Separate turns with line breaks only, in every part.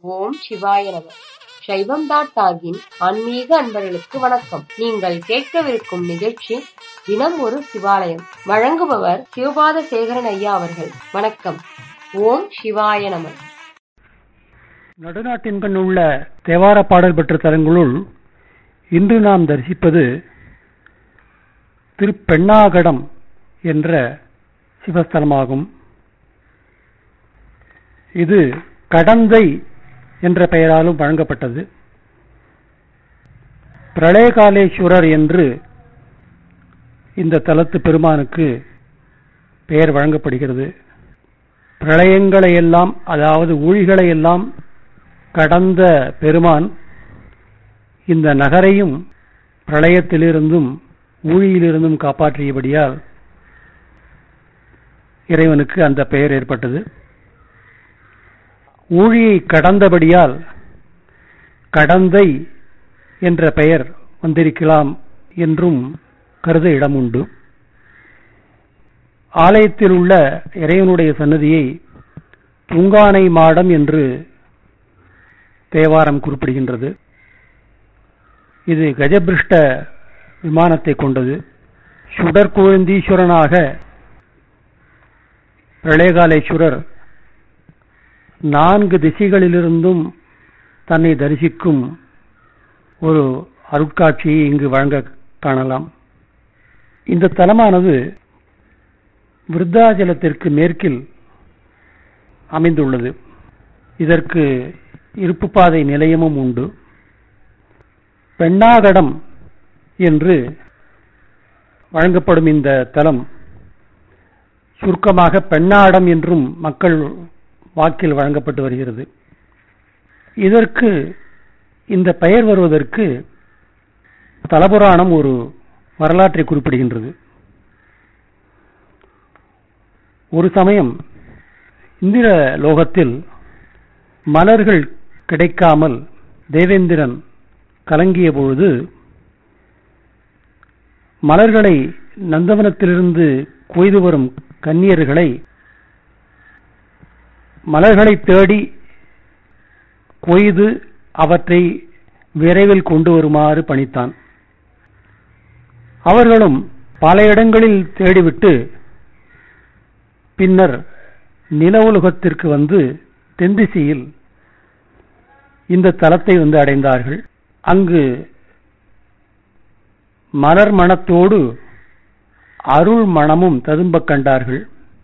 ஓம் சிவாய நம சைவம் டாட் டாகின் ஆன்மீக அன்பர்களுக்கு வணக்கம் நீங்கள் கேட்கவிருக்கும் நிகழ்ச்சி தினம் ஒரு சிவாலயம் வழங்குபவர் சிவபாத சேகரன் ஐயா அவர்கள் வணக்கம் ஓம் சிவாய நம
நடுநாட்டின் கண் உள்ள தேவார பாடல் பெற்ற தலங்களுள் இன்று நாம் தரிசிப்பது திருப்பெண்ணாகடம் என்ற சிவஸ்தலமாகும் இது கடந்தை என்ற பெயராலும் வழங்கப்பட்டது பிரளயகாலேஸ்வரர் என்று இந்த தலத்து பெருமானுக்கு பெயர் வழங்கப்படுகிறது பிரளயங்களை எல்லாம் அதாவது ஊழிகளை எல்லாம் கடந்த பெருமான் இந்த நகரையும் பிரளயத்திலிருந்தும் ஊழியிலிருந்தும் காப்பாற்றியபடியால் இறைவனுக்கு அந்த பெயர் ஏற்பட்டது ஊழியை கடந்தபடியால் கடந்தை என்ற பெயர் வந்திருக்கலாம் என்றும் கருத இடம் உண்டு ஆலயத்தில் உள்ள இறைவனுடைய சன்னதியை துங்கானை மாடம் என்று தேவாரம் குறிப்பிடுகின்றது இது கஜபிருஷ்ட விமானத்தை கொண்டது சுடற்குழந்தீஸ்வரனாக பிரளயகாலேஸ்வரர் நான்கு திசைகளிலிருந்தும் தன்னை தரிசிக்கும் ஒரு அருட்காட்சியை இங்கு வழங்க காணலாம் இந்த தலமானது விருத்தாச்சலத்திற்கு மேற்கில் அமைந்துள்ளது இதற்கு இருப்பு பாதை நிலையமும் உண்டு பெண்ணாகடம் என்று வழங்கப்படும் இந்த தலம் சுருக்கமாக பெண்ணாடம் என்றும் மக்கள் வாக்கில் வழங்கப்பட்டு வருகிறது இதற்கு இந்த பெயர் வருவதற்கு தலபுராணம் ஒரு வரலாற்றை குறிப்பிடுகின்றது ஒரு சமயம் இந்திர லோகத்தில் மலர்கள் கிடைக்காமல் தேவேந்திரன் கலங்கிய பொழுது மலர்களை நந்தவனத்திலிருந்து கொய்து வரும் கன்னியர்களை மலர்களை தேடி கொய்து அவற்றை விரைவில் கொண்டு வருமாறு பணித்தான் அவர்களும் பல இடங்களில் தேடிவிட்டு பின்னர் நில உலகத்திற்கு வந்து தென்திசையில் இந்த தலத்தை வந்து அடைந்தார்கள் அங்கு மலர் மணத்தோடு அருள் மணமும் ததும்பக் கண்டார்கள்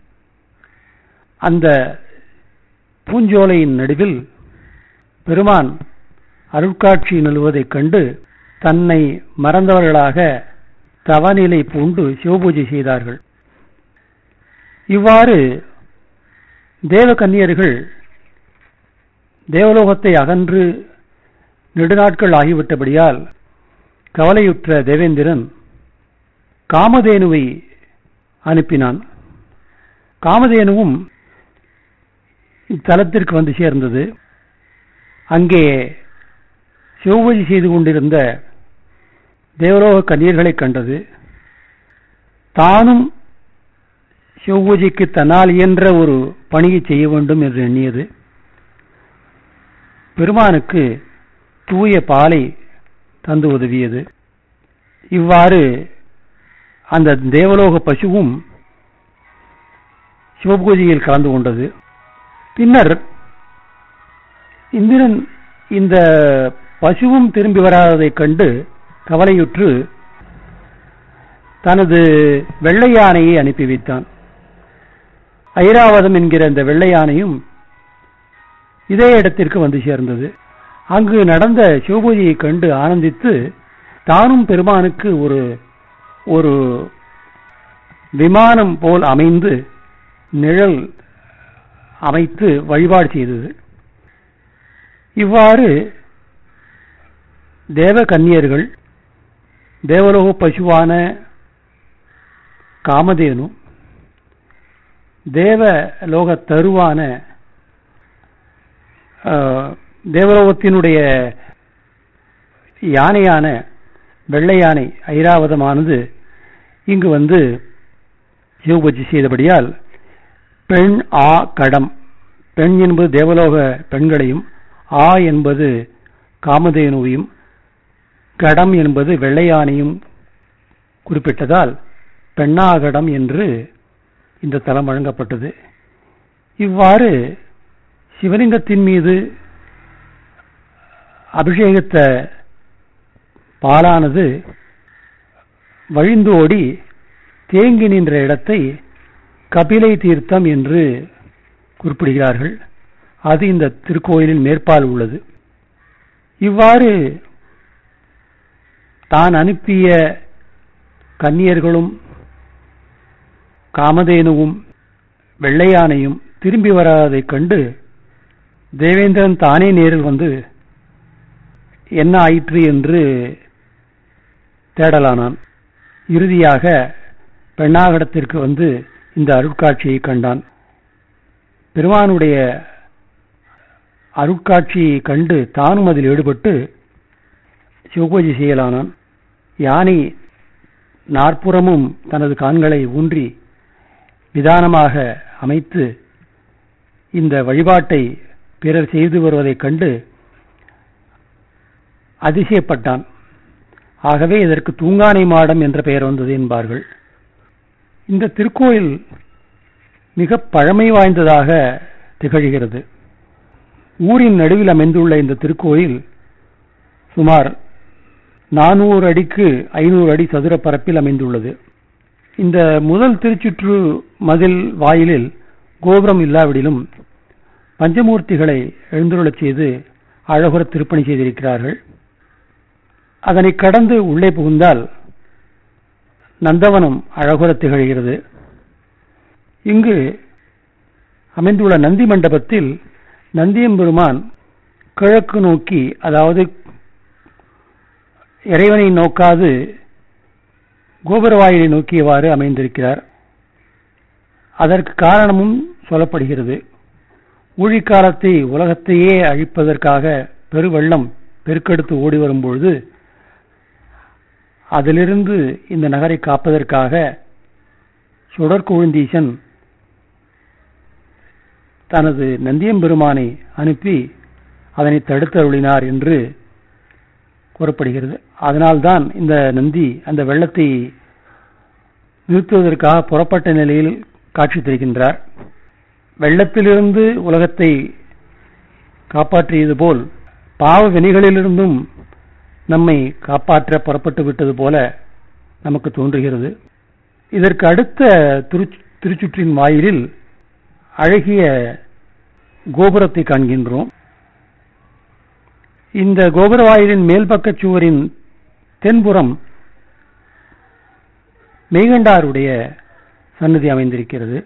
அந்த பூஞ்சோலையின் நடுவில் பெருமான் அருட்காட்சி நிலுவதைக் கண்டு தன்னை மறந்தவர்களாக தவநிலை பூண்டு சிவபூஜை செய்தார்கள் இவ்வாறு தேவகன்னியர்கள் தேவலோகத்தை அகன்று நெடுநாட்கள் ஆகிவிட்டபடியால் கவலையுற்ற தேவேந்திரன் காமதேனுவை அனுப்பினான் காமதேனுவும் இத்தலத்திற்கு வந்து சேர்ந்தது அங்கே சிவபூஜை செய்து கொண்டிருந்த தேவலோக கன்னியர்களை கண்டது தானும் சிவபூஜைக்கு தன்னால் இயன்ற ஒரு பணியை செய்ய வேண்டும் என்று எண்ணியது பெருமானுக்கு தூய பாலை தந்து உதவியது இவ்வாறு அந்த தேவலோக பசுவும் சிவபூஜையில் கலந்து கொண்டது பின்னர் இந்திரன் இந்த பசுவும் திரும்பி வராததைக் கண்டு கவலையுற்று தனது வெள்ளை யானையை அனுப்பி வைத்தான் ஐராவதம் என்கிற இந்த வெள்ளை யானையும் இதே இடத்திற்கு வந்து சேர்ந்தது அங்கு நடந்த சிவபூஜையை கண்டு ஆனந்தித்து தானும் பெருமானுக்கு ஒரு ஒரு விமானம் போல் அமைந்து நிழல் அமைத்து வழிபாடு செய்தது இவ்வாறு தேவ கன்னியர்கள் தேவலோக பசுவான காமதேனு தேவ லோக தருவான தேவலோகத்தினுடைய யானையான வெள்ளை யானை ஐராவதமானது இங்கு வந்து சிவபூஜை செய்தபடியால் பெண் ஆ கடம் பெண் என்பது தேவலோக பெண்களையும் ஆ என்பது காமதேனுவையும் கடம் என்பது வெள்ளையானையும் குறிப்பிட்டதால் பெண்ணாகடம் என்று இந்த தலம் வழங்கப்பட்டது இவ்வாறு சிவலிங்கத்தின் மீது அபிஷேகத்த பாலானது வழிந்தோடி தேங்கி நின்ற இடத்தை கபிலை தீர்த்தம் என்று குறிப்பிடுகிறார்கள் அது இந்த திருக்கோயிலின் மேற்பால் உள்ளது இவ்வாறு தான் அனுப்பிய கன்னியர்களும் காமதேனுவும் வெள்ளையானையும் திரும்பி வராதைக் கண்டு தேவேந்திரன் தானே நேரில் வந்து என்ன ஆயிற்று என்று தேடலானான் இறுதியாக பெண்ணாகடத்திற்கு வந்து இந்த அருட்காட்சியை கண்டான் பெருமானுடைய அருட்காட்சியை கண்டு தானும் அதில் ஈடுபட்டு சிவபூஜை செய்யலானான் யானை நாற்புறமும் தனது கான்களை ஊன்றி விதானமாக அமைத்து இந்த வழிபாட்டை பிறர் செய்து வருவதைக் கண்டு அதிசயப்பட்டான் ஆகவே இதற்கு தூங்கானை மாடம் என்ற பெயர் வந்தது என்பார்கள் இந்த திருக்கோயில் மிக பழமை வாய்ந்ததாக திகழ்கிறது ஊரின் நடுவில் அமைந்துள்ள இந்த திருக்கோயில் சுமார் நானூறு அடிக்கு ஐநூறு அடி சதுர பரப்பில் அமைந்துள்ளது இந்த முதல் திருச்சுற்று மதில் வாயிலில் கோபுரம் இல்லாவிடிலும் பஞ்சமூர்த்திகளை எழுந்துருளச் செய்து அழகுற திருப்பணி செய்திருக்கிறார்கள் அதனை கடந்து உள்ளே புகுந்தால் நந்தவனம் அழகுற திகழ்கிறது இங்கு அமைந்துள்ள நந்தி மண்டபத்தில் நந்தியம்பெருமான் கிழக்கு நோக்கி அதாவது இறைவனை நோக்காது கோபுரவாயிலை நோக்கியவாறு அமைந்திருக்கிறார் அதற்கு காரணமும் சொல்லப்படுகிறது ஊழிக்காலத்தை உலகத்தையே அழிப்பதற்காக பெருவெள்ளம் பெருக்கெடுத்து ஓடி வரும்பொழுது அதிலிருந்து இந்த நகரை காப்பதற்காக சுடற்கொழுந்தீசன் தனது நந்தியம்பெருமானை அனுப்பி அதனை தடுத்தருளினார் என்று கூறப்படுகிறது அதனால்தான் இந்த நந்தி அந்த வெள்ளத்தை நிறுத்துவதற்காக புறப்பட்ட நிலையில் காட்சி தருகின்றார் வெள்ளத்திலிருந்து உலகத்தை காப்பாற்றியது போல் பாவ வினைகளிலிருந்தும் நம்மை காப்பாற்ற புறப்பட்டு விட்டது போல நமக்கு தோன்றுகிறது இதற்கு அடுத்த திருச்சுற்றின் வாயிலில் அழகிய கோபுரத்தை காண்கின்றோம் இந்த கோபுர வாயிலின் மேல் பக்கச் சுவரின் தென்புறம் மெய்கண்டாருடைய சன்னதி அமைந்திருக்கிறது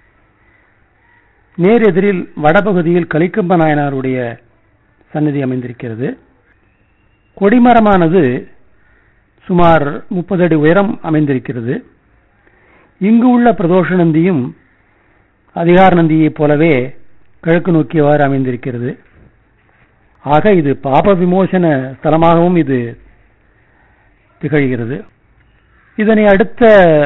நேர் எதிரில் வடபகுதியில் கலிக்கம்ப நாயனாருடைய சன்னதி அமைந்திருக்கிறது கொடிமரமானது சுமார் முப்பது அடி உயரம் அமைந்திருக்கிறது இங்கு உள்ள பிரதோஷ நந்தியும் அதிகார நந்தியைப் போலவே கிழக்கு நோக்கியவாறு அமைந்திருக்கிறது ஆக இது பாப விமோசன ஸ்தலமாகவும் இது திகழ்கிறது இதனை அடுத்த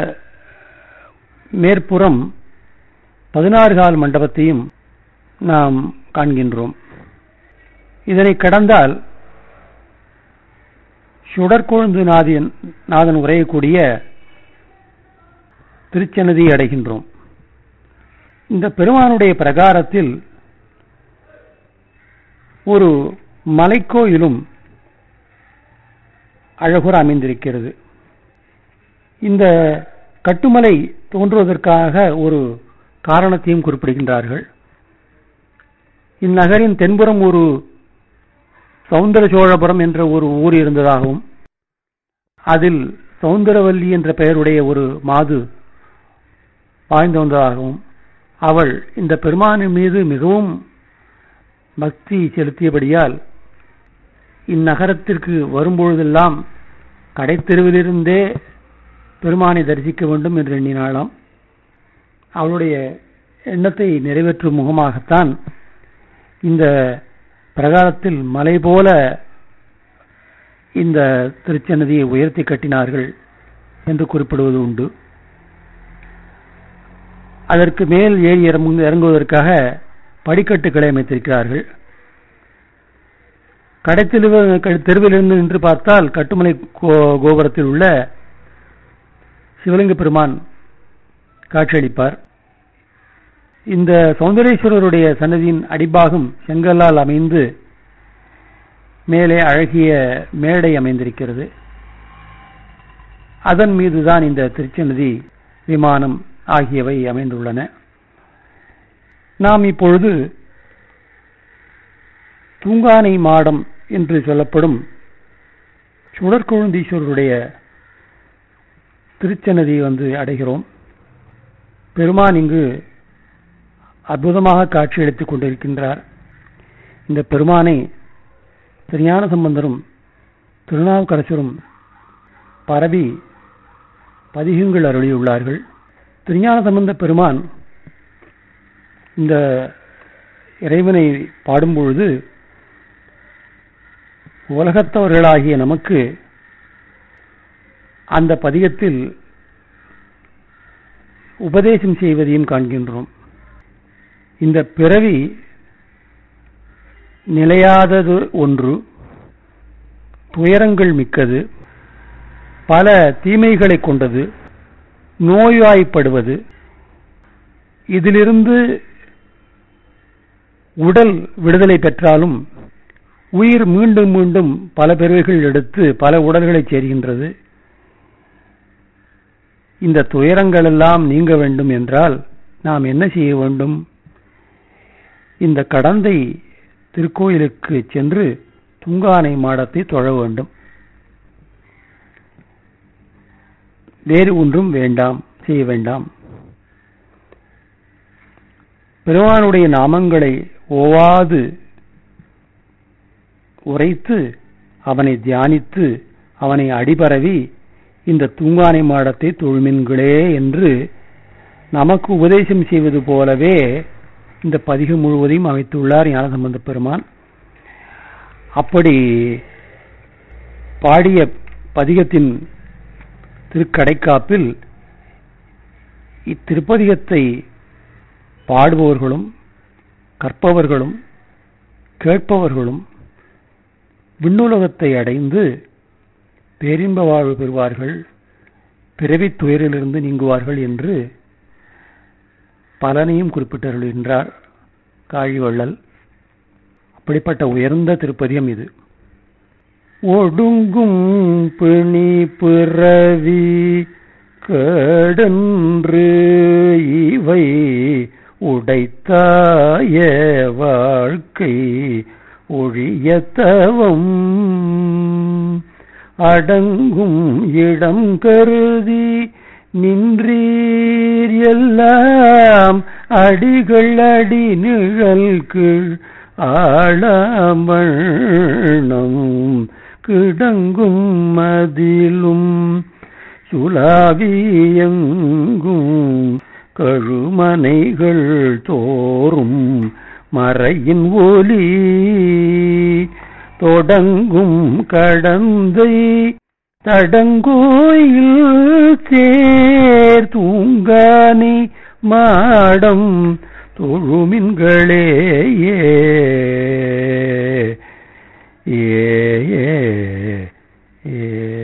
மேற்புறம் பதினாறு கால் மண்டபத்தையும் நாம் காண்கின்றோம் இதனை கடந்தால் சுடற்கொழுந்து நாதியன் நாதன் உரையக்கூடிய திருச்சன்னதியை அடைகின்றோம் இந்த பெருமானுடைய பிரகாரத்தில் ஒரு மலைக்கோயிலும் அழகுற அமைந்திருக்கிறது இந்த கட்டுமலை தோன்றுவதற்காக ஒரு காரணத்தையும் குறிப்பிடுகின்றார்கள் இந்நகரின் தென்புறம் ஒரு சவுந்தர சோழபுரம் என்ற ஒரு ஊர் இருந்ததாகவும் அதில் சவுந்தரவல்லி என்ற பெயருடைய ஒரு மாது வாழ்ந்து வந்ததாகவும் அவள் இந்த பெருமானின் மீது மிகவும் பக்தி செலுத்தியபடியால் இந்நகரத்திற்கு வரும்பொழுதெல்லாம் கடைத்தெருவிலிருந்தே பெருமானை தரிசிக்க வேண்டும் என்று எண்ணினாளாம் அவளுடைய எண்ணத்தை நிறைவேற்றும் முகமாகத்தான் இந்த பிரகாரத்தில் மலை போல இந்த திருச்சன்னதியை உயர்த்தி கட்டினார்கள் என்று குறிப்பிடுவது உண்டு அதற்கு மேல் ஏறி இறங்குவதற்காக படிக்கட்டுகளை அமைத்திருக்கிறார்கள் கடைத்தெருவு தெருவிலிருந்து நின்று பார்த்தால் கட்டுமலை கோ- கோபுரத்தில் உள்ள சிவலிங்க பெருமான் காட்சியளிப்பார் இந்த சௌந்தரேஸ்வரருடைய சன்னதியின் அடிபாகம் செங்கல்லால் அமைந்து மேலே அழகிய மேடை அமைந்திருக்கிறது அதன் மீதுதான் இந்த திருச்சன்னதி விமானம் ஆகியவை அமைந்துள்ளன நாம் இப்பொழுது தூங்கானை மாடம் என்று சொல்லப்படும் சுடற்கொழுந்தீஸ்வரருடைய திருச்சன்னதி வந்து அடைகிறோம் பெருமான் இங்கு அற்புதமாக காட்சியளித்துக் கொண்டிருக்கின்றார் இந்த பெருமானை திருஞான சம்பந்தரும் திருநாவுக்கரசரும் பரவி பதிகங்கள் அருளியுள்ளார்கள் திருஞான சம்பந்த பெருமான் இந்த இறைவனை பாடும்பொழுது உலகத்தவர்களாகிய நமக்கு அந்த பதிகத்தில் உபதேசம் செய்வதையும் காண்கின்றோம் இந்த பிறவி நிலையாதது ஒன்று துயரங்கள் மிக்கது பல தீமைகளை கொண்டது நோய்வாய்ப்படுவது இதிலிருந்து உடல் விடுதலை பெற்றாலும் உயிர் மீண்டும் மீண்டும் பல பிறவிகள் எடுத்து பல உடல்களை சேர்கின்றது இந்த துயரங்கள் எல்லாம் நீங்க வேண்டும் என்றால் நாம் என்ன செய்ய வேண்டும் இந்த கடந்தை திருக்கோயிலுக்கு சென்று துங்கானை மாடத்தை தொழ வேண்டும் வேறு ஒன்றும் வேண்டாம் செய்ய வேண்டாம் பெருமானுடைய நாமங்களை ஓவாது உரைத்து அவனை தியானித்து அவனை அடிபரவி இந்த தூங்கானை மாடத்தை தொழுமின்களே என்று நமக்கு உபதேசம் செய்வது போலவே இந்த பதிகம் முழுவதையும் அமைத்துள்ளார் ஞானசம்பந்த பெருமான் அப்படி பாடிய பதிகத்தின் திருக்கடைக்காப்பில் இத்திருப்பதிகத்தை பாடுபவர்களும் கற்பவர்களும் கேட்பவர்களும் விண்ணுலகத்தை அடைந்து பேரின்ப வாழ்வு பெறுவார்கள் பிறவித் துயரிலிருந்து நீங்குவார்கள் என்று பலனையும் குறிப்பிட்டருள்கின்றார் காழிவள்ளல் அப்படிப்பட்ட உயர்ந்த திருப்பதியம் இது ஒடுங்கும் பிணி பிறவி கேடன்று இவை உடைத்தாய வாழ்க்கை ஒழியத்தவம் அடங்கும் இடம் கருதி நின்றீர் எல்லாம் அடிகள் அடி நிழல் கீழ் ஆழமணம் கிடங்கும் மதிலும் சுலாவியங்கும் கழுமனைகள் தோறும் மறையின் ஒலி தொடங்கும் கடந்தை தடங்கோயில் சேர் தூங்கானி மாடம் தொழுமின்களே ஏ ஏ ஏ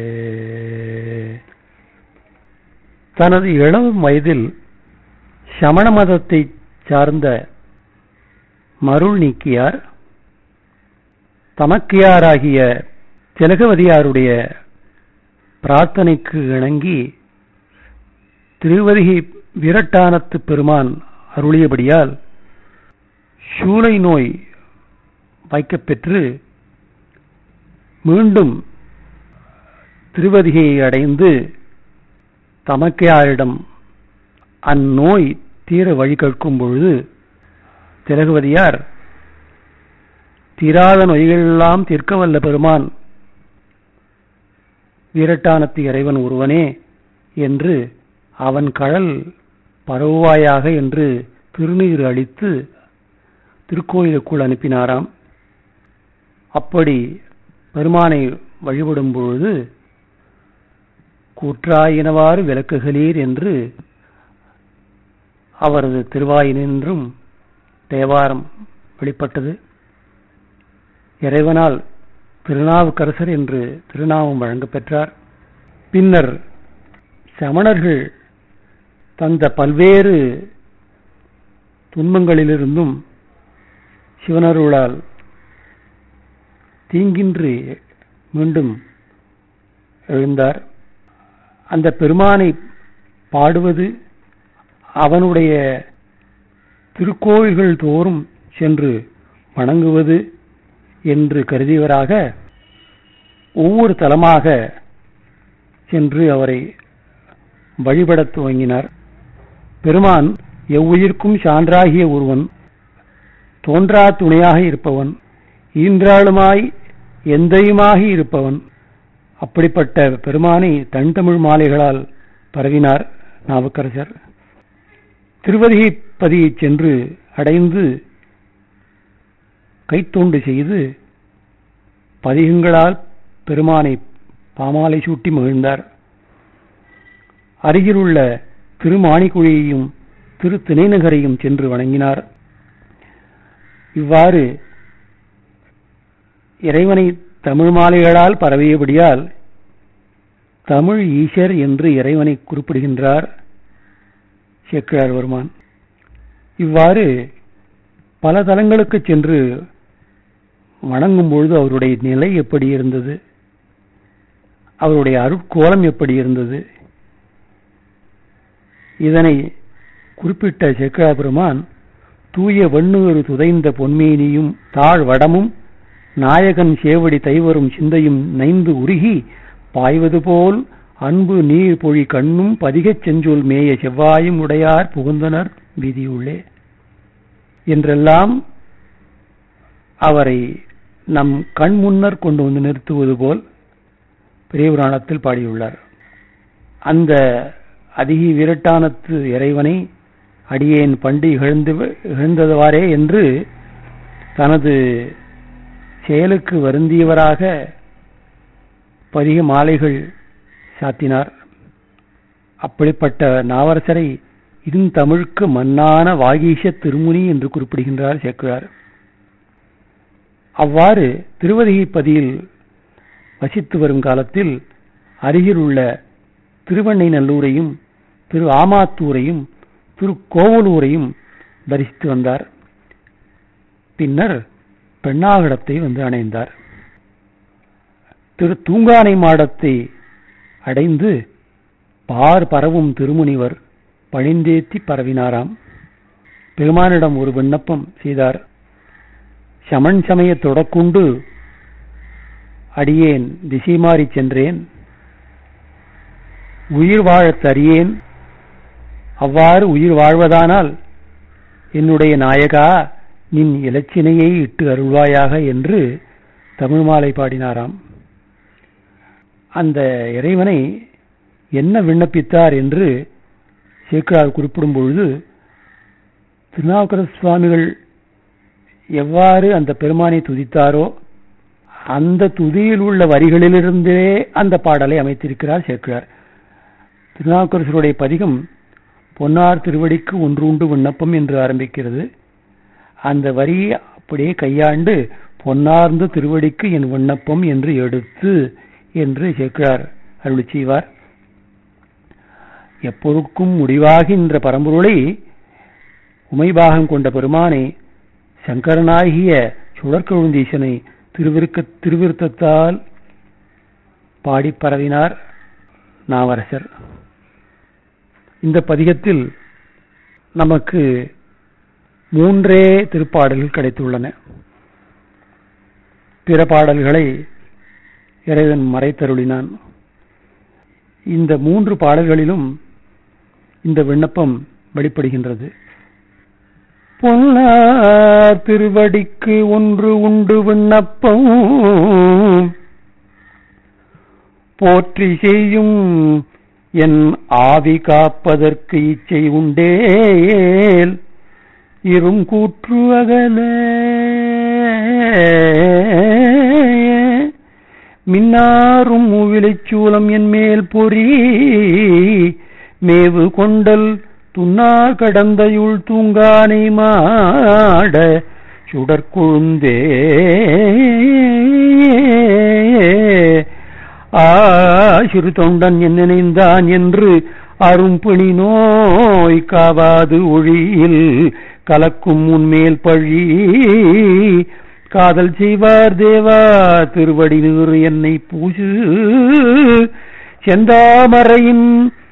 தனது இளம் வயதில் சமண மதத்தை சார்ந்த மருள் நீக்கியார் தமக்கியாராகிய திலகவதியாருடைய பிரார்த்தனைக்கு இணங்கி திருவதிகை விரட்டானத்து பெருமான் அருளியபடியால் சூளை நோய் வைக்கப்பெற்று மீண்டும் திருவதிகையை அடைந்து தமக்கையாரிடம் அந்நோய் தீர வழி கேட்கும் பொழுது திலகவதியார் தீராத நோய்களெல்லாம் தீர்க்க வல்ல பெருமான் வீரட்டானத்து இறைவன் ஒருவனே என்று அவன் கழல் பரவுவாயாக என்று திருநீர் அளித்து திருக்கோயிலுக்குள் அனுப்பினாராம் அப்படி பெருமானை வழிபடும் பொழுது கூற்றாயினவாறு விளக்குகளீர் என்று அவரது திருவாயினின்றும் தேவாரம் வெளிப்பட்டது இறைவனால் திருநாவுக்கரசர் என்று திருநாமம் வழங்கப் பெற்றார் பின்னர் சமணர்கள் தந்த பல்வேறு துன்பங்களிலிருந்தும் சிவனருளால் தீங்கின்றி மீண்டும் எழுந்தார் அந்த பெருமானை பாடுவது அவனுடைய திருக்கோயில்கள் தோறும் சென்று வணங்குவது என்று கருதியவராக ஒவ்வொரு தலமாக சென்று அவரை வழிபடத் துவங்கினார் பெருமான் எவ்வுயிர்க்கும் சான்றாகிய ஒருவன் தோன்றா துணையாக இருப்பவன் ஈன்றாளுமாய் எந்தையுமாகி இருப்பவன் அப்படிப்பட்ட பெருமானை தன் தமிழ் மாலைகளால் பரவினார் நாவுக்கரசர் திருவதிகைப்பதியை சென்று அடைந்து கைத்தொண்டு செய்து பதிகங்களால் பெருமானை பாமாலை சூட்டி மகிழ்ந்தார் அருகிலுள்ள திருமாணிக்குழியையும் திரு திணைநகரையும் சென்று வணங்கினார் இவ்வாறு இறைவனை தமிழ் மாலைகளால் பரவியபடியால் தமிழ் ஈஷர் என்று இறைவனை குறிப்பிடுகின்றார் சேக்கிழார் வருமான் இவ்வாறு பல தலங்களுக்கு சென்று வணங்கும் பொழுது அவருடைய நிலை எப்படி இருந்தது அவருடைய அருட்கோலம் எப்படி இருந்தது இதனை குறிப்பிட்ட சேக்கிழா பெருமான் தூய வெண்ணூறு துதைந்த பொன்மேனியும் தாழ் வடமும் நாயகன் சேவடி தைவரும் சிந்தையும் நைந்து உருகி பாய்வது போல் அன்பு நீர் பொழி கண்ணும் பதிகச் செஞ்சொல் மேய செவ்வாயும் உடையார் புகுந்தனர் வீதியுள்ளே என்றெல்லாம் அவரை நம் கண் முன்னர் கொண்டு வந்து நிறுத்துவது போல் பெரிய புராணத்தில் பாடியுள்ளார் அந்த அதிகி விரட்டானத்து இறைவனை அடியேன் பண்டு இகழ்ந்து இகழ்ந்தவாறே என்று தனது செயலுக்கு வருந்தியவராக பதிக மாலைகள் சாத்தினார் அப்படிப்பட்ட நாவரசரை இருந்தமிழுக்கு மன்னான வாகீஷ திருமுனி என்று குறிப்பிடுகின்றார் சேக்குவார் அவ்வாறு திருவதிகைப்பதியில் வசித்து வரும் காலத்தில் அருகில் உள்ள திருவண்ணை நல்லூரையும் திரு ஆமாத்தூரையும் திரு கோவலூரையும் தரிசித்து வந்தார் பின்னர் பெண்ணாகடத்தை வந்து அணைந்தார் திரு தூங்கானை மாடத்தை அடைந்து பார் பரவும் திருமுனிவர் பணிந்தேத்தி பரவினாராம் பெருமானிடம் ஒரு விண்ணப்பம் செய்தார் சமன் சமய தொடக்குண்டு அடியேன் திசை மாறி சென்றேன் உயிர் வாழத் தறியேன் அவ்வாறு உயிர் வாழ்வதானால் என்னுடைய நாயகா நின் இலச்சினையை இட்டு அருள்வாயாக என்று தமிழ் மாலை பாடினாராம் அந்த இறைவனை என்ன விண்ணப்பித்தார் என்று சேக்கரார் குறிப்பிடும் பொழுது திருநாவுக்கர சுவாமிகள் எவ்வாறு அந்த பெருமானை துதித்தாரோ அந்த துதியில் உள்ள வரிகளிலிருந்தே அந்த பாடலை அமைத்திருக்கிறார் சேக்கிழார் திருநாவுக்கரசருடைய பதிகம் பொன்னார் திருவடிக்கு ஒன்று உண்டு விண்ணப்பம் என்று ஆரம்பிக்கிறது அந்த வரியை அப்படியே கையாண்டு பொன்னார்ந்த திருவடிக்கு என் விண்ணப்பம் என்று எடுத்து என்று சேக்கிழார் அருளி செய்வார் எப்பொருட்கும் முடிவாகின்ற பரம்பொருளை உமைபாகம் கொண்ட பெருமானை சங்கரனாகிய சுடற்கழுந்தீசனை திருவிருக்க திருவிருத்தத்தால் பாடி பரவினார் நாவரசர் இந்த பதிகத்தில் நமக்கு மூன்றே திருப்பாடல்கள் கிடைத்துள்ளன பிற பாடல்களை இறைவன் மறைத்தருளினான் இந்த மூன்று பாடல்களிலும் இந்த விண்ணப்பம் வெளிப்படுகின்றது பொன்னார் திருவடிக்கு ஒன்று உண்டு விண்ணப்பம் போற்றி செய்யும் என் ஆவி காப்பதற்கு இச்சை உண்டேல் இரும் கூற்று அகல மின்னாரும் மூவிலைச்சூலம் என் மேல் பொறி மேவு கொண்டல் துன்னார் கடந்தையுள் தூங்கானை மாட சுடற்குழுந்தே சிறு தொண்டன் என் நினைந்தான் என்று அரும்பிணி நோய் காவாது ஒழியில் கலக்கும் உன்மேல் பழி காதல் செய்வார் தேவா திருவடி நீர் என்னை பூசு செந்தாமரையின்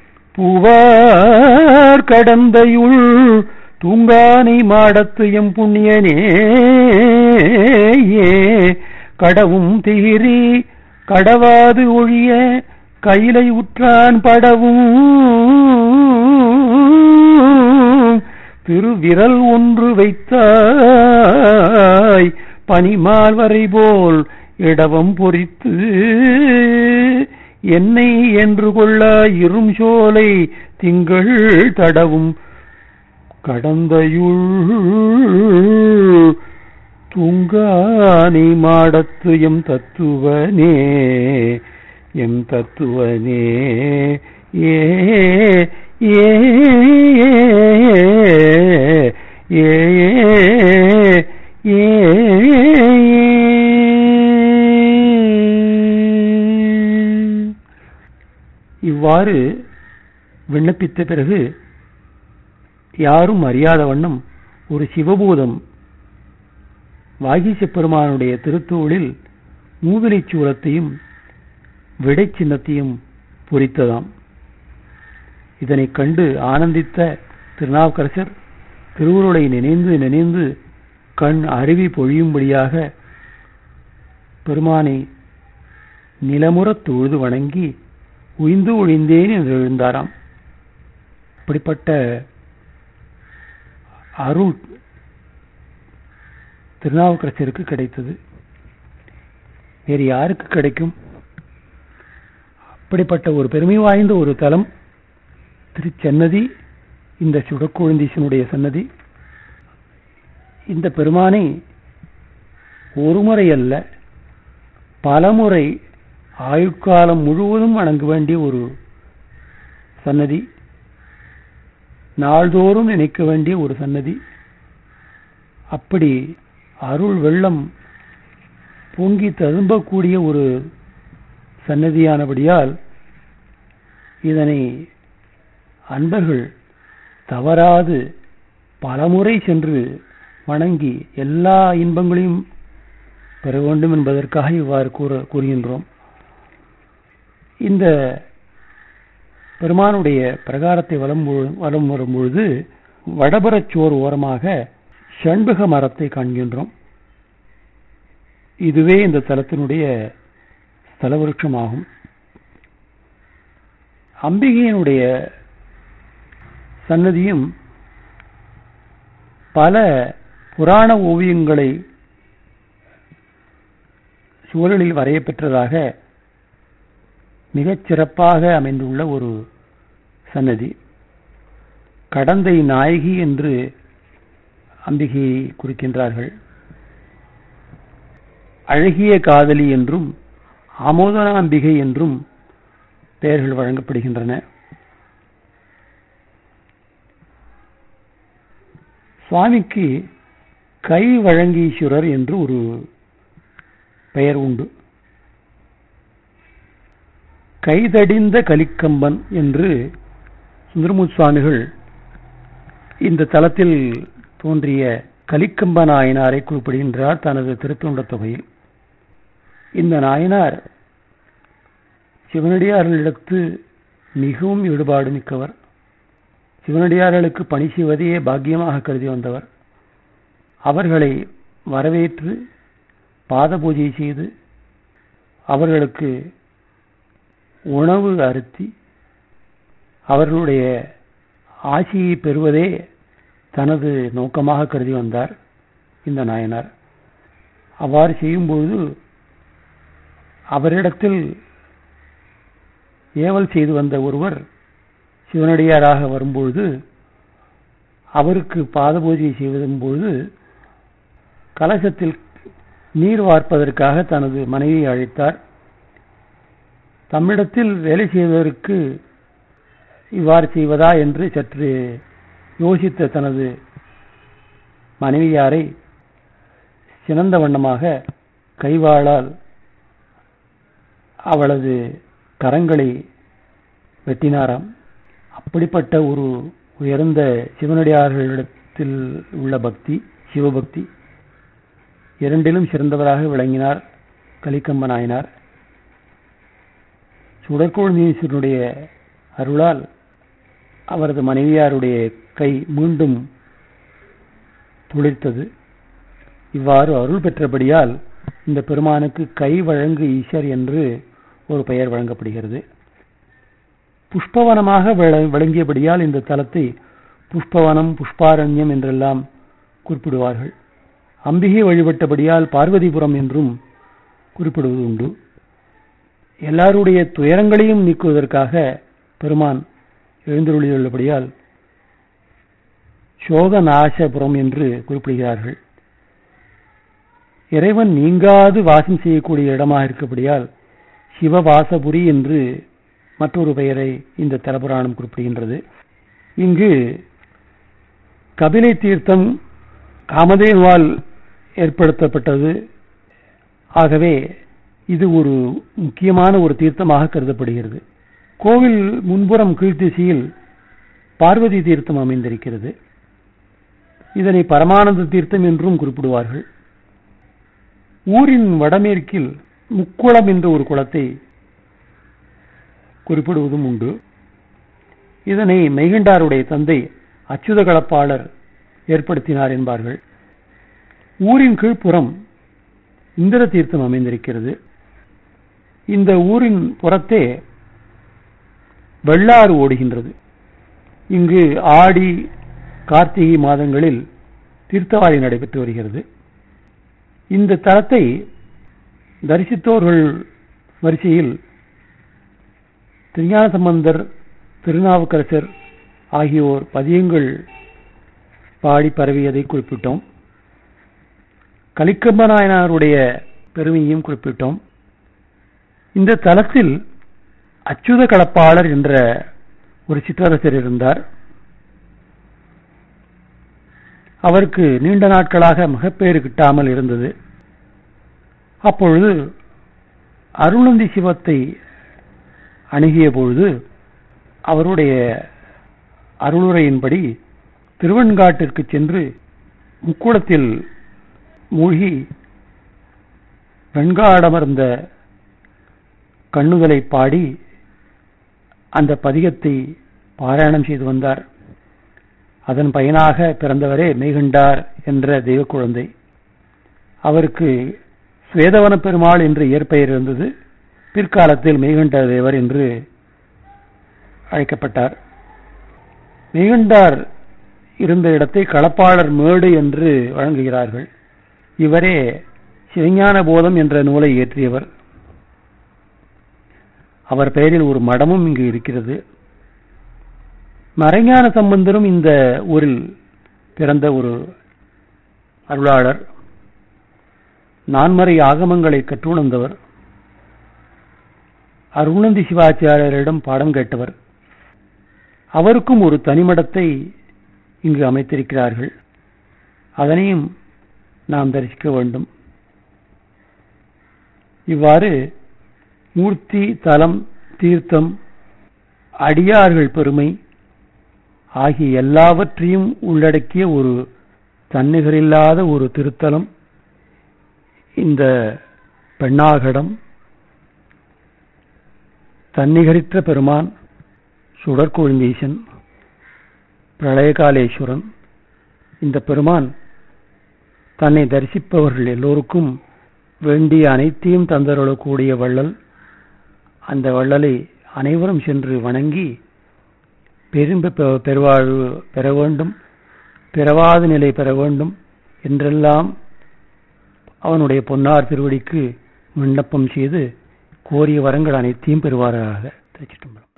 பூவார் கடந்தையுள் தூங்கானை மாடத்து எம் புண்ணியனே கடவும் தீரி கடவாது ஒழிய கையிலை உற்றான் படவும் திருவிரல் ஒன்று வைத்தாய் பனிமால் வரை போல் இடவம் பொறித்து என்னை என்று கொள்ள இரும் சோலை திங்கள் தடவும் கடந்தையுள் தூங்கானை மாடத்து எம் தத்துவனே எம் தத்துவனே ஏ ஏ ஏ ஏ இவ்வாறு விண்ணப்பித்த பிறகு யாரும் அறியாத வண்ணம் ஒரு சிவபூதம் வாகீச பெருமானுடைய திருத்தூளில் மூவிலைச் சூலத்தையும் விடை சின்னத்தையும் பொறித்ததாம் இதனைக் கண்டு ஆனந்தித்த திருநாவுக்கரசர் திருவுருளை நினைந்து நினைந்து கண் அருவி பொழியும்படியாக பெருமானை நிலமுறத் தொழுது வணங்கி உய்ந்து ஒழிந்தேன் என்று எழுந்தாராம் இப்படிப்பட்ட அருள் திருநாவுக்கரசருக்கு கிடைத்தது வேறு யாருக்கு கிடைக்கும் அப்படிப்பட்ட ஒரு பெருமை வாய்ந்த ஒரு தலம் திருச்சன்னதி இந்த சுடக்கொழுந்தீசனுடைய சன்னதி இந்த பெருமானை ஒருமுறை அல்ல பலமுறை ஆயுட்காலம் முழுவதும் வணங்க வேண்டிய ஒரு சன்னதி நாள்தோறும் நினைக்க வேண்டிய ஒரு சன்னதி அப்படி அருள் வெள்ளம் பொங்கி ததும்பக்கூடிய ஒரு சன்னதியானபடியால் இதனை அன்பர்கள் தவறாது பலமுறை சென்று வணங்கி எல்லா இன்பங்களையும் பெற வேண்டும் என்பதற்காக இவ்வாறு கூற கூறுகின்றோம் இந்த பெருமானுடைய பிரகாரத்தை வலம் வலம் வரும்பொழுது வடபுறச்சோர் ஓரமாக ஷண்பக மரத்தை காண்கின்றோம் இதுவே இந்த தலத்தினுடைய ஸ்தலவிருட்சமாகும் அம்பிகையினுடைய சன்னதியும் பல புராண ஓவியங்களை சுவர்களில் வரையப்பெற்றதாக மிகச் சிறப்பாக அமைந்துள்ள ஒரு சன்னதி கடந்தை நாயகி என்று அம்பிகையை குறிக்கின்றார்கள் அழகிய காதலி என்றும் ஆமோதன அம்பிகை என்றும் பெயர்கள் வழங்கப்படுகின்றன சுவாமிக்கு கை வழங்கீஸ்வரர் என்று ஒரு பெயர் உண்டு கைதடிந்த கலிக்கம்பன் என்று சுந்தரமூர்த்தி சுவாமிகள் இந்த தலத்தில் தோன்றிய கலிக்கம்ப நாயனாரை குறிப்பிடுகின்றார் தனது திருத்தொண்ட தொகையில் இந்த நாயனார் சிவனடியார்களிடத்து மிகவும் ஈடுபாடு மிக்கவர் சிவனடியார்களுக்கு பணி செய்வதையே பாக்கியமாக கருதி வந்தவர் அவர்களை வரவேற்று பாத பூஜை செய்து அவர்களுக்கு உணவு அருத்தி அவர்களுடைய ஆசியை பெறுவதே தனது நோக்கமாக கருதி வந்தார் இந்த நாயனார் அவ்வாறு செய்யும்பொழுது அவரிடத்தில் ஏவல் செய்து வந்த ஒருவர் சிவனடியாராக வரும்பொழுது அவருக்கு பாத பூஜை செய்வதும் பொழுது கலசத்தில் நீர் வார்ப்பதற்காக தனது மனைவியை அழைத்தார் தம்மிடத்தில் வேலை செய்வதற்கு இவ்வாறு செய்வதா என்று சற்று யோசித்த தனது மனைவியாரை சினந்த வண்ணமாக கைவாளால் அவளது கரங்களை வெட்டினாராம் அப்படிப்பட்ட ஒரு உயர்ந்த சிவனடியார்களிடத்தில் உள்ள பக்தி சிவபக்தி இரண்டிலும் சிறந்தவராக விளங்கினார் கலிக்கம்ப நாயனார் சுடற்கோழ்நீஸ்வரனுடைய அருளால் அவரது மனைவியாருடைய கை மீண்டும் துளிர்த்தது இவ்வாறு அருள் பெற்றபடியால் இந்த பெருமானுக்கு கை வழங்கு ஈஸ்வர் என்று ஒரு பெயர் வழங்கப்படுகிறது புஷ்பவனமாக விளங்கியபடியால் இந்த தலத்தை புஷ்பவனம் புஷ்பாரண்யம் என்றெல்லாம் குறிப்பிடுவார்கள் அம்பிகை வழிபட்டபடியால் பார்வதிபுரம் என்றும் குறிப்பிடுவது உண்டு எல்லாருடைய துயரங்களையும் நீக்குவதற்காக பெருமான் எழுந்தருளியுள்ளபடியால் சோக நாசபுரம் என்று குறிப்பிடுகிறார்கள் இறைவன் நீங்காது வாசம் செய்யக்கூடிய இடமாக இருக்கப்படியால் சிவவாசபுரி என்று மற்றொரு பெயரை இந்த தலபுராணம் குறிப்பிடுகின்றது இங்கு கபிலை தீர்த்தம் காமதேனுவால் ஏற்படுத்தப்பட்டது ஆகவே இது ஒரு முக்கியமான ஒரு தீர்த்தமாக கருதப்படுகிறது கோவில் முன்புறம் கீழ்த்திசையில் பார்வதி தீர்த்தம் அமைந்திருக்கிறது இதனை பரமானந்த தீர்த்தம் என்றும் குறிப்பிடுவார்கள் ஊரின் வடமேற்கில் முக்குளம் என்ற ஒரு குளத்தை குறிப்பிடுவதும் உண்டு இதனை மெய்கண்டாருடைய தந்தை அச்சுத களப்பாளர் ஏற்படுத்தினார் என்பார்கள் ஊரின் கீழ்ப்புறம் இந்திர தீர்த்தம் அமைந்திருக்கிறது இந்த ஊரின் புறத்தே வெள்ளாறு ஓடுகின்றது இங்கு ஆடி கார்த்திகை மாதங்களில் தீர்த்தவாரி நடைபெற்று வருகிறது இந்த தலத்தை தரிசித்தோர்கள் வரிசையில் திருஞான சம்பந்தர் திருநாவுக்கரசர் ஆகியோர் பதியங்கள் பாடி பரவியதை குறிப்பிட்டோம் கலிக்கம்ப நாயனாருடைய பெருமையும் குறிப்பிட்டோம் இந்த தலத்தில் அச்சுத களப்பாளர் என்ற ஒரு சிற்றரசர் இருந்தார் அவருக்கு நீண்ட நாட்களாக மகப்பேறு கிட்டாமல் இருந்தது அப்பொழுது அருணந்தி சிவத்தை அணுகிய பொழுது அவருடைய அருளுரையின்படி திருவெண்காட்டிற்கு சென்று முக்குளத்தில் மூழ்கி வெண்காடமர்ந்த கண்ணுதலை பாடி அந்த பதிகத்தை பாராயணம் செய்து வந்தார் அதன் பயனாக பிறந்தவரே மெய்கண்டார் என்ற தெய்வ குழந்தை அவருக்கு சுவேதவன பெருமாள் என்று இயற்பெயர் இருந்தது பிற்காலத்தில் மெய்கண்ட தேவர் என்று அழைக்கப்பட்டார் மெய்கண்டார் இருந்த இடத்தை களப்பாளர் மேடு என்று வழங்குகிறார்கள் இவரே சிவஞான போதம் என்ற நூலை இயற்றியவர் அவர் பெயரில் ஒரு மடமும் இங்கு இருக்கிறது மறைஞான சம்பந்தரும் இந்த ஊரில் பிறந்த ஒரு அருளாளர் நான்மறை ஆகமங்களை கற்றுணர்ந்தவர் அருணந்தி சிவாச்சாரியரிடம் பாடம் கேட்டவர் அவருக்கும் ஒரு தனிமடத்தை இங்கு அமைத்திருக்கிறார்கள் அதனையும் நாம் தரிசிக்க வேண்டும் இவ்வாறு மூர்த்தி தலம் தீர்த்தம் அடியார்கள் பெருமை ஆகிய எல்லாவற்றையும் உள்ளடக்கிய ஒரு தன்னிகரில்லாத ஒரு திருத்தலம் இந்த பெண்ணாகடம் தன்னிகரிற்ற பெருமான் சுடற்கொழுந்தீசன் பிரளயகாலேஸ்வரன் இந்த பெருமான் தன்னை தரிசிப்பவர்கள் எல்லோருக்கும் வேண்டிய அனைத்தையும் தந்தருளக்கூடிய வள்ளல் அந்த வள்ளலை அனைவரும் சென்று வணங்கி பெரும்ப பெருவாழ்வு பெற வேண்டும் பிறவாத நிலை பெற வேண்டும் என்றெல்லாம் அவனுடைய பொன்னார் திருவடிக்கு விண்ணப்பம் செய்து கோரிய வரங்கள் அனைத்தையும் பெறுவாராக திருச்சிட்டம்பலம்